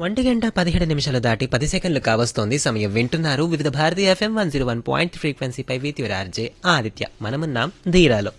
ఒంటి గంట పదిహేడు నిమిషాలు దాటి పది సెకండ్లు కావస్తోంది సమయం వింటున్నారు Vividh Bharati F M one zero one point ఫ్రీక్వెన్సీపై విత్ యువర్ ఆర్జే ఆదిత్య మనమున్నాం ధీరాలో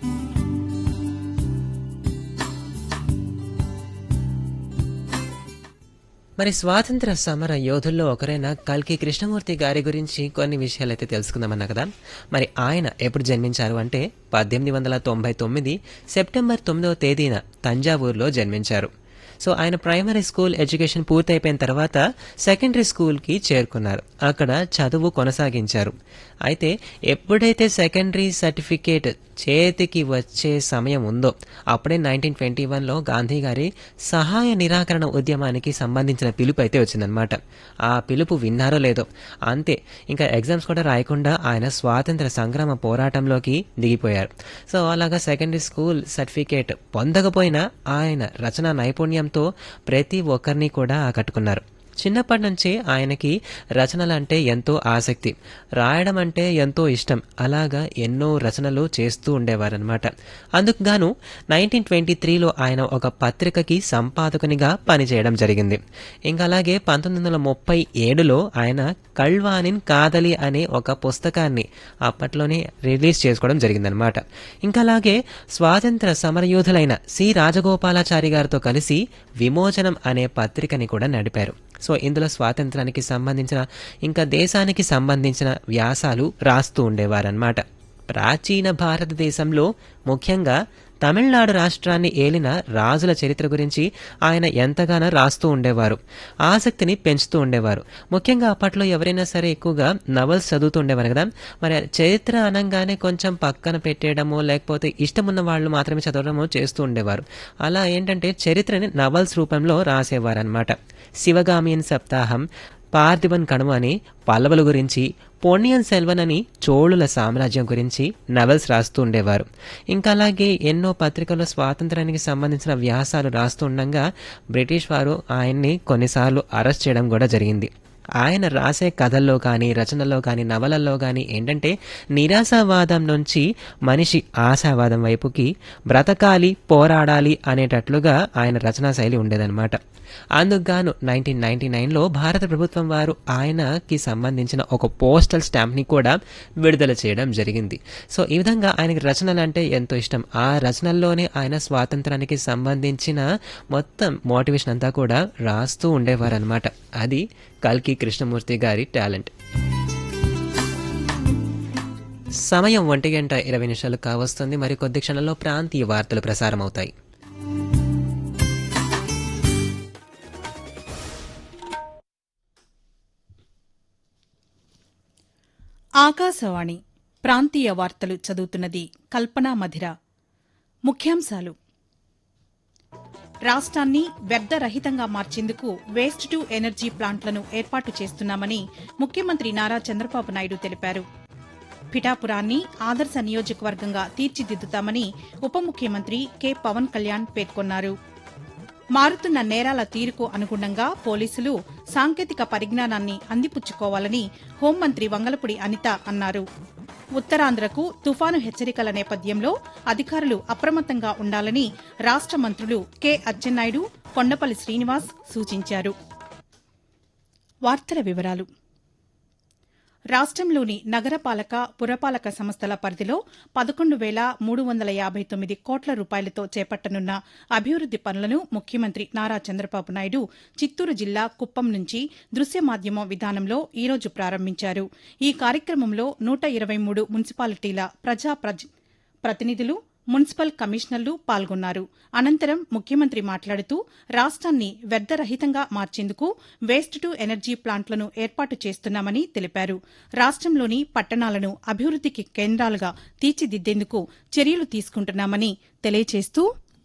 మరి స్వాతంత్ర సమర యోధుల్లో ఒకరైన కల్కి కృష్ణమూర్తి గారి గురించి కొన్ని విషయాలు అయితే తెలుసుకుందామన్నా కదా మరి ఆయన ఎప్పుడు జన్మించారు అంటే పద్దెనిమిది వందల తొంభై తొమ్మిది సెప్టెంబర్ తొమ్మిదవ తేదీన తంజావూరులో జన్మించారు సో ఆయన ప్రైమరీ స్కూల్ ఎడ్యుకేషన్ పూర్తయిపోయిన తర్వాత సెకండరీ స్కూల్కి చేరుకున్నారు అక్కడ చదువు కొనసాగించారు అయితే ఎప్పుడైతే సెకండరీ సర్టిఫికేట్ చేతికి వచ్చే సమయం ఉందో అప్పుడే నైన్టీన్ ట్వంటీ వన్లో గాంధీ గారి సహాయ నిరాకరణ ఉద్యమానికి సంబంధించిన పిలుపు అయితే వచ్చిందనమాట ఆ పిలుపు విన్నారో లేదో అంతే ఇంకా ఎగ్జామ్స్ కూడా రాయకుండా ఆయన స్వాతంత్ర సంగ్రామ పోరాటంలోకి దిగిపోయారు సో అలాగా సెకండరీ స్కూల్ సర్టిఫికేట్ పొందకపోయినా ఆయన రచనా నైపుణ్యంతో ప్రతి ఒక్కరిని కూడా ఆకట్టుకున్నారు చిన్నప్పటి నుంచే ఆయనకి రచనలంటే ఎంతో ఆసక్తి రాయడం అంటే ఎంతో ఇష్టం అలాగా ఎన్నో రచనలు చేస్తూ ఉండేవారనమాట అందుకు గాను నైన్టీన్ ట్వంటీ త్రీలో ఆయన ఒక పత్రికకి సంపాదకునిగా పనిచేయడం జరిగింది ఇంకా అలాగే పంతొమ్మిది వందల ముప్పై ఏడులో ఆయన కళ్వానిన్ కాదలి అనే ఒక పుస్తకాన్ని అప్పట్లోనే రిలీజ్ చేసుకోవడం జరిగిందనమాట ఇంకా అలాగే స్వాతంత్ర సమరయోధులైన సి రాజగోపాలాచారి గారితో కలిసి విమోచనం అనే పత్రికని కూడా నడిపారు సో ఇందులో స్వాతంత్రానికి సంబంధించిన ఇంకా దేశానికి సంబంధించిన వ్యాసాలు రాస్తూ ఉండేవారన్నమాట ప్రాచీన భారతదేశంలో ముఖ్యంగా తమిళనాడు రాష్ట్రాన్ని ఏలిన రాజుల చరిత్ర గురించి ఆయన ఎంతగానో రాస్తూ ఉండేవారు ఆసక్తిని పెంచుతూ ఉండేవారు ముఖ్యంగా అప్పట్లో ఎవరైనా సరే ఎక్కువగా నవల్స్ చదువుతూ ఉండేవారు కదా మరి చరిత్ర అనగానే కొంచెం పక్కన పెట్టేయడమో లేకపోతే ఇష్టమున్న వాళ్ళు మాత్రమే చదవడమో చేస్తూ ఉండేవారు అలా ఏంటంటే చరిత్రని నవల్స్ రూపంలో రాసేవారనమాట శివగామియన్ సప్తాహం పార్థివన్ కణము అని పల్లవుల గురించి పొన్నియన్ సెల్వన్ అని చోళుల సామ్రాజ్యం గురించి నవల్స్ రాస్తూ ఉండేవారు ఇంకా అలాగే ఎన్నో పత్రికల్లో స్వాతంత్రానికి సంబంధించిన వ్యాసాలు రాస్తూ ఉండగా బ్రిటిష్ వారు ఆయన్ని కొన్నిసార్లు అరెస్ట్ చేయడం కూడా జరిగింది ఆయన రాసే కథల్లో కానీ రచనల్లో కానీ నవలల్లో కానీ ఏంటంటే నిరాశావాదం నుంచి మనిషి ఆశావాదం వైపుకి బ్రతకాలి పోరాడాలి అనేటట్లుగా ఆయన రచనా శైలి ఉండేదన్నమాట అందుకు గాను నైన్టీన్ నైన్టీ నైన్లో భారత ప్రభుత్వం వారు ఆయనకి సంబంధించిన ఒక పోస్టల్ స్టాంప్ని కూడా విడుదల చేయడం జరిగింది సో ఈ విధంగా ఆయనకి రచనలు అంటే ఎంతో ఇష్టం ఆ రచనల్లోనే ఆయన స్వాతంత్రానికి సంబంధించిన మొత్తం మోటివేషన్ అంతా కూడా రాస్తూ ఉండేవారనమాట అది కల్కి కృష్ణమూర్తి గారి టాలెంట్ సమయం ఒంటి గంట ఇరవై నిమిషాలు కావస్తుంది మరి కొద్ది క్షణంలో ప్రాంతీయ వార్తలు ప్రసారం అవుతాయి ఆకాశవాణి ప్రాంతీయ వార్తలు చదువుతున్నది కల్పనా మధిర ముఖ్యాంశాలు రాష్ట్రాన్ని వ్యర్థరహితంగా మార్చేందుకు వేస్ట్ టు ఎనర్జీ ప్లాంట్లను ఏర్పాటు చేస్తున్నామని ముఖ్యమంత్రి నారా చంద్రబాబు నాయుడు తెలిపారు పిఠాపురాన్ని ఆదర్శ నియోజకవర్గంగా తీర్చిదిద్దుతామని ఉప ముఖ్యమంత్రి కె పవన్ కళ్యాణ్ పేర్కొన్నారు మారుతున్న నేరాల తీరుకు అనుగుణంగా పోలీసులు సాంకేతిక పరిజ్ఞానాన్ని అందిపుచ్చుకోవాలని హోంమంత్రి వంగలపూడి అనిత అన్నారు ఉత్తరాంధ్రకు తుఫాను హెచ్చరికల నేపథ్యంలో అధికారులు అప్రమత్తంగా ఉండాలని రాష్ట మంత్రులు కె అచ్చెన్నాయుడు కొండపల్లి శ్రీనివాస్ సూచించారు వార్తల వివరాలు రాష్ట్రంలోని నగరపాలక పురపాలక సంస్థల పరిధిలో పదకొండు వేల మూడు వందల యాభై తొమ్మిది కోట్ల రూపాయలతో చేపట్టనున్న అభివృద్ది పనులను ముఖ్యమంత్రి నారా చంద్రబాబు నాయుడు చిత్తూరు జిల్లా కుప్పం నుంచి దృశ్య మాధ్యమం విధానంలో ఈరోజు ప్రారంభించారు ఈ కార్యక్రమంలో నూట ఇరవై మూడు మున్సిపాలిటీల ప్రజా ప్రతినిధులు మున్సిపల్ కమిషనర్లు పాల్గొన్నారు అనంతరం ముఖ్యమంత్రి మాట్లాడుతూ రాష్ట్రాన్ని వ్యర్థరహితంగా మార్చేందుకు వేస్ట్ టు ఎనర్జీ ప్లాంట్లను ఏర్పాటు చేస్తున్నామని తెలిపారు రాష్ట్రంలోని పట్టణాలను అభివృద్దికి కేంద్రాలుగా తీర్చిదిద్దేందుకు చర్యలు తీసుకుంటున్నామని తెలియజేస్తూ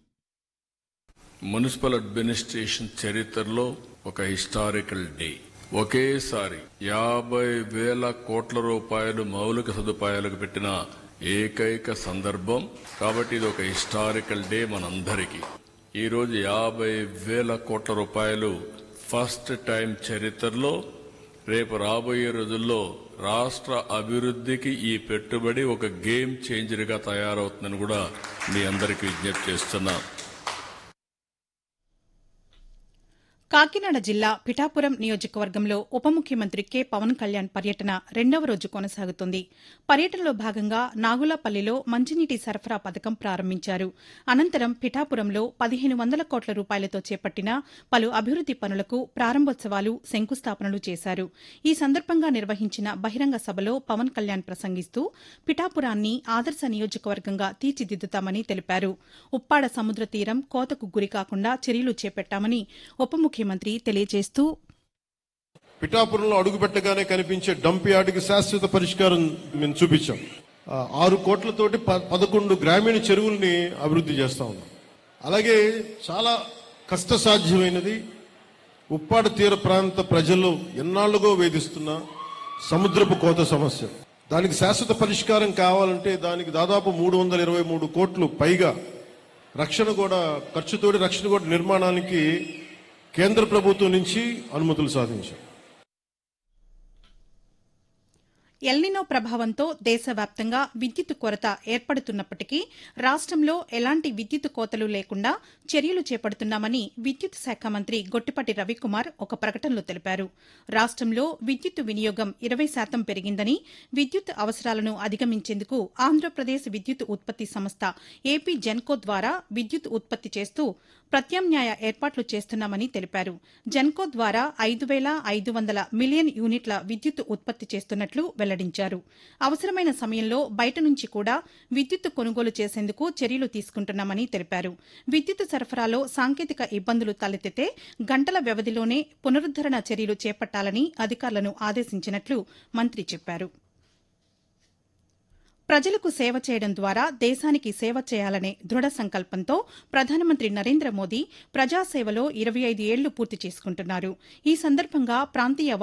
మున్సిపల్ అడ్మినిస్ట్రేషన్ చరిత్రలో ఒక హిస్టారికల్ డే ఒకేసారి యాభై వేల కోట్ల రూపాయలు మౌలిక సదుపాయాలకు పెట్టిన ఏకైక సందర్భం కాబట్టి ఇది ఒక హిస్టారికల్ డే మనందరికీ ఈరోజు యాభై వేల కోట్ల రూపాయలు ఫస్ట్ టైం చరిత్రలో రేపు రాబోయే రోజుల్లో రాష్ట్ర అభివృద్ధికి ఈ పెట్టుబడి ఒక గేమ్ చేంజర్గా తయారవుతుందని కూడా మీ అందరికీ విజ్ఞప్తి చేస్తున్నా కాకినాడ జిల్లా పిఠాపురం నియోజకవర్గంలో ఉప ముఖ్యమంత్రి కె పవన్ కళ్యాణ్ పర్యటన రెండవ రోజు కొనసాగుతుంది పర్యటనలో భాగంగా నాగులపల్లిలో మంచినీటి సరఫరా పథకం ప్రారంభించారు అనంతరం పిఠాపురంలో పదిహేను వందల కోట్ల రూపాయలతో చేపట్టిన పలు అభివృద్ది పనులకు ప్రారంభోత్సవాలు శంకుస్థాపనలు చేశారు ఈ సందర్భంగా నిర్వహించిన బహిరంగ సభలో పవన్ కళ్యాణ్ ప్రసంగిస్తూ పిఠాపురాన్ని ఆదర్శ నియోజకవర్గంగా తీర్చిదిద్దుతామని తెలిపారు ఉప్పాడ సముద్ర తీరం కోతకు గురికాకుండా చర్యలు చేపట్టామని ఉప ముఖ్యమంత్రి తెలియజేస్తూ పిఠాపురంలో అడుగుపెట్టగానే కనిపించే డంప్ యార్డుకి శాశ్వత పరిష్కారం మేము చూపించాం ఆ, ఆరు కోట్లతోటి ప- పదకొండు గ్రామీణ చెరువుల్ని అభివృద్ధి చేస్తా ఉన్నాం అలాగే చాలా కష్టసాధ్యమైనది ఉప్పాడ తీర ప్రాంత ప్రజలు ఎన్నాళ్లుగో వేధిస్తున్న సముద్రపు కోత సమస్య దానికి శాశ్వత పరిష్కారం కావాలంటే దానికి దాదాపు మూడు వందల ఇరవై మూడు కోట్లు పైగా రక్షణ కూడా ఖర్చుతోటి రక్షణ కూడా నిర్మాణానికి కేంద్ర ప్రభుత్వం నుంచి అనుమతులు సాధించాం ఎల్నినో ప్రభావంతో దేశవ్యాప్తంగా విద్యుత్ కొరత ఏర్పడుతున్నప్పటికీ రాష్టంలో ఎలాంటి విద్యుత్ కోతలు లేకుండా చర్యలు చేపడుతున్నామని విద్యుత్ శాఖ మంత్రి గొట్టిపాటి రవికుమార్ ఒక ప్రకటనలో తెలిపారు రాష్టంలో విద్యుత్ వినియోగం ఇరవై శాతం పెరిగిందని విద్యుత్ అవసరాలను అధిగమించేందుకు ఆంధ్రప్రదేశ్ విద్యుత్ ఉత్పత్తి సంస్థ ఏపీ జెన్కో ద్వారా విద్యుత్ ఉత్పత్తి చేస్తూ ప్రత్యామ్నాయ ఏర్పాట్లు చేస్తున్నామని తెలిపారు జెన్కో ద్వారా ఐదు వేల ఐదు వందల మిలియన్ యూనిట్ల విద్యుత్ ఉత్పత్తి చేస్తున్నట్లు వెల్లడించారు అవసరమైన సమయంలో బయట నుంచి కూడా విద్యుత్ కొనుగోలు చేసేందుకు చర్యలు తీసుకుంటున్నామని తెలిపారు విద్యుత్ సరఫరాలో సాంకేతిక ఇబ్బందులు తలెత్తితే గంటల వ్యవధిలోనే పునరుద్దరణ చర్యలు చేపట్టాలని అధికారులను ఆదేశించినట్లు మంత్రి చెప్పారు ప్రజలకు సేవ చేయడం ద్వారా దేశానికి సేవ చేయాలనే దృఢ సంకల్పంతో ప్రధానమంత్రి నరేంద్ర మోదీ ప్రజాసేవలో ఇరవై ఐదు ఏళ్లు పూర్తి చేసుకుంటున్నారు ఈ సందర్భంగా ప్రాంతీయ